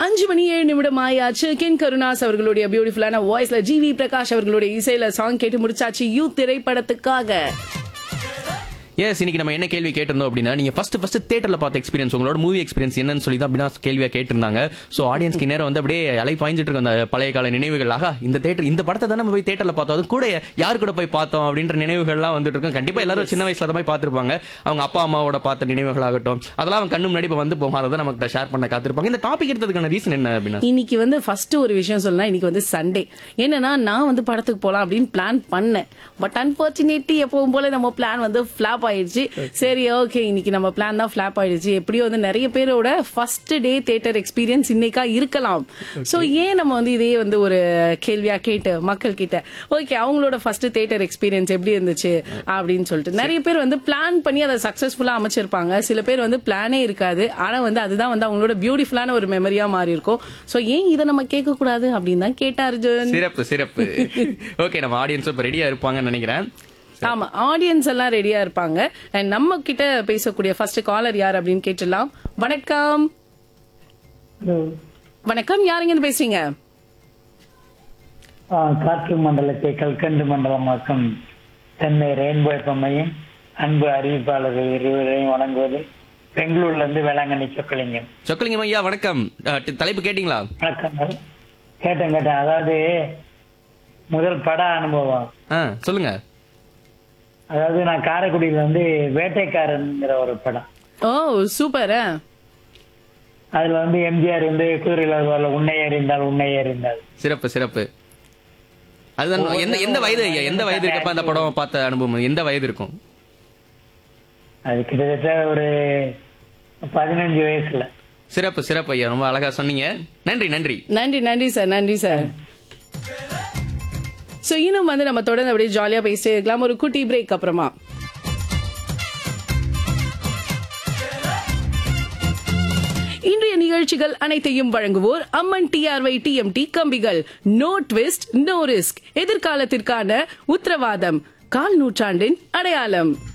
அஞ்சு மணி ஏழு நிமிடம் ஆயாச்சு கின் கருணாஸ் அவர்களுடைய பியூட்டிஃபுல்லான வாய்ஸ்ல ஜி வி பிரகாஷ் அவர்களுடைய இசையில சாங் கேட்டு முடிச்சாச்சு யூ திரைப்படத்துக்காக எஸ் இன்னைக்கு நம்ம என்ன கேள்வி கேட்டிருந்தோம் அப்படின்னா நீங்க ஃபர்ஸ்ட் ஃபர்ஸ்ட் தேட்டர்ல பார்த்த எக்ஸ்பீரியன்ஸ் உங்களோட மூவி எக்ஸ்பீரியன்ஸ் என்னன்னு சொல்லி தான் அப்படின்னா கேள்வியா கேட்டிருந்தாங்க சோ ஆடியன்ஸ்க்கு நேரம் வந்து அப்படியே அலை பாய்ஞ்சிட்டு இருக்கும் அந்த பழைய கால நினைவுகள் ஆகா இந்த தேட்டர் இந்த படத்தை தான் நம்ம போய் தேட்டர்ல பார்த்தோம் அது கூட யார் கூட போய் பார்த்தோம் அப்படின்ற நினைவுகள்லாம் வந்துட்டு இருக்கும் கண்டிப்பா எல்லாரும் சின்ன வயசுல தான் போய் பார்த்திருப்பாங்க அவங்க அப்பா அம்மாவோட பார்த்த நினைவுகள் ஆகட்டும் அதெல்லாம் அவங்க கண்ணு முன்னாடி இப்ப வந்து போகும் அதை நமக்கு ஷேர் பண்ண காத்திருப்பாங்க இந்த டாபிக் எடுத்ததுக்கான ரீசன் என்ன அப்படின்னா இன்னைக்கு வந்து ஃபர்ஸ்ட் ஒரு விஷயம் சொல்லலாம் இன்னைக்கு வந்து சண்டே என்னன்னா நான் வந்து படத்துக்கு போலாம் அப்படின்னு பிளான் பண்ணேன் பட் அன்பார்ச்சுனேட்லி எப்பவும் போல நம்ம பிளான் வந்து ஃபிளாப் ஆயிடுச்சு சரி ஓகே இன்னைக்கு நம்ம பிளான் தான் ஃபிளாப் ஆயிடுச்சு எப்படியோ வந்து நிறைய பேரோட ஃபர்ஸ்ட் டே தியேட்டர் எக்ஸ்பீரியன்ஸ் இன்னைக்கா இருக்கலாம் சோ ஏன் நம்ம வந்து இதே வந்து ஒரு கேள்வியா கேட்டு மக்கள் கிட்ட ஓகே அவங்களோட ஃபர்ஸ்ட் தியேட்டர் எக்ஸ்பீரியன்ஸ் எப்படி இருந்துச்சு அப்படின்னு சொல்லிட்டு நிறைய பேர் வந்து பிளான் பண்ணி அதை சக்சஸ்ஃபுல்லா அமைச்சிருப்பாங்க சில பேர் வந்து பிளானே இருக்காது ஆனா வந்து அதுதான் வந்து அவங்களோட பியூட்டிஃபுல்லான ஒரு மெமரியா மாறி இருக்கும் சோ ஏன் இதை நம்ம கேட்க கூடாது அப்படின்னு தான் கேட்டா அர்ஜுன் சிறப்பு சிறப்பு ஓகே நம்ம ஆடியன்ஸ் இப்ப ரெடியா இருப்பாங்கன்னு நினைக்கிறேன் ஆமா ஆடியன்ஸ் எல்லாம் ரெடியா இருப்பாங்க அண்ட் நம்ம கிட்ட பேசக்கூடிய ஃபர்ஸ்ட் காலர் யார் அப்படின்னு கேட்டுடலாம் வணக்கம் வணக்கம் யாருங்க இருந்து பேசுறீங்க ஆ, காற்று மண்டலத்தை கல்கண்டு மண்டலமாக்கும் சென்னை ரெயின்போ எஃப்எம்மையும் அன்பு அறிவிப்பாளர்கள் இருவரையும் வணங்குவது பெங்களூர்ல இருந்து வேளாங்கண்ணி சொக்கலிங்கம் சொக்கலிங்கம் ஐயா வணக்கம் அஹ், டி- தலைப்பு கேட்டீங்களா வணக்கங்கள் கேட்டேன் கேட்டேன் அதாவது முதல் பட அனுபவம் ஆ சொல்லுங்க அதாவது நான் காரைக்குடியில வந்து வேட்டைக்காரன்ங்கிற ஒரு படம் ஓ சூப்பர் அதுல வந்து எம்ஜிஆர் வந்து குதிரையில வருவார்ல, உன்னை அறிந்தால் உன்னை அறிந்தால் சிறப்பு சிறப்பு அதுதான் எந்த எந்த வயது ஐயா எந்த வயது இருக்கப்ப அந்த படம் பார்த்த அனுபவம் எந்த வயது இருக்கும் அது கிட்டத்தட்ட ஒரு பதினஞ்சு வயசுல சிறப்பு சிறப்பு ஐயா ரொம்ப அழகா சொன்னீங்க நன்றி நன்றி நன்றி நன்றி சார் நன்றி சார் சோ இன்னும் வந்து நம்ம தொடர்ந்து அப்படியே ஜாலியா பேசிட்டே இருக்கலாம் ஒரு குட்டி பிரேக் அப்புறமா இன்றைய நிகழ்ச்சிகள் அனைத்தையும் வழங்குவோர் அம்மன் டிஆர்ஒய் டிஎம்டி கம்பிகள் நோ ட்விஸ்ட் நோ ரிஸ்க் எதிர்காலத்திற்கான உத்தரவாதம் கால் நூற்றாண்டின் அடையாளம்